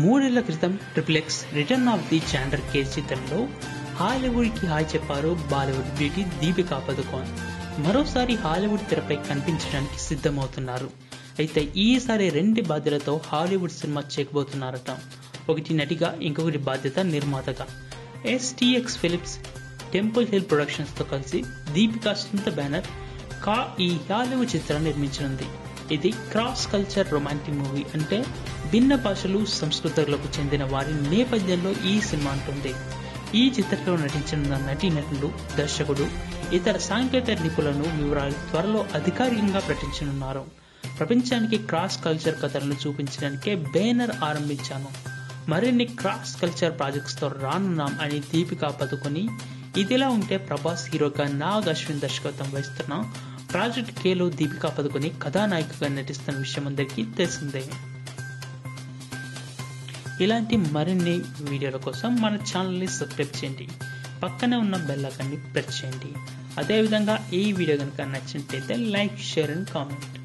మూడేళ్ల క్రితం triple X return of the Xander Cage చిత్రంలో హాలీవుడ్ కి హాయ్ చెప్పారు బాలీవుడ్ బ్యూటీ దీపికా పదుకోన్ మరోసారి హాలీవుడ్ తెరపై కనిపించడానికి సిద్ధమవుతున్నారు అయితే ఈసారి రెండు బాధ్యతలతో హాలీవుడ్ సినిమా చేయబోతున్నారట ఒకటి నటిగా ఇంకొకటి బాధ్యత నిర్మాతగా STX films Temple Hill Productions తో కలిసి దీపికా సొంత బ్యానర్ కా ఈ హాలీవుడ్ చిత్రాన్ని నిర్మించనుంది ఇది క్రాస్ కల్చర్ రొమాంటిక్ మూవీ అంటే భిన్న భాషలు సంస్కృతులకు చెందిన వారి నేపథ్యంలో ఈ సినిమా ఉంటుంది ఈ చిత్రంలో నటించనున్న నటీనటులు దర్శకుడు ఇతర సాంకేతిక నిపుణులను వివరాలు త్వరలో అధికారికంగా ప్రకటించనున్నారు ప్రపంచానికి క్రాస్ కల్చర్ కథలను చూపించడానికే బ్యానర్ ఆరంభించాను మరిన్ని క్రాస్ కల్చర్ ప్రాజెక్ట్స్ తో రానున్నాం అని దీపికా పదుకొని ఇదిలా ఉంటే ప్రభాస్ హీరోగా నాగ్ అశ్విన్ దర్శకత్వం వహిస్తున్న ప్రాజెక్ట్ కేలో దీపికా పదుకొని కథానాయికగా నటిస్తున్న విషయం అందరికీ తెలిసిందే ఇలాంటి మరిన్ని వీడియోల కోసం మన ఛానల్ని సబ్స్క్రైబ్ చేయండి పక్కనే ఉన్న బెల్ ఐకాన్ని ప్రెస్ చేయండి అదేవిధంగా ఈ వీడియో కనుక నచ్చినట్లయితే లైక్ షేర్ అండ్ కామెంట్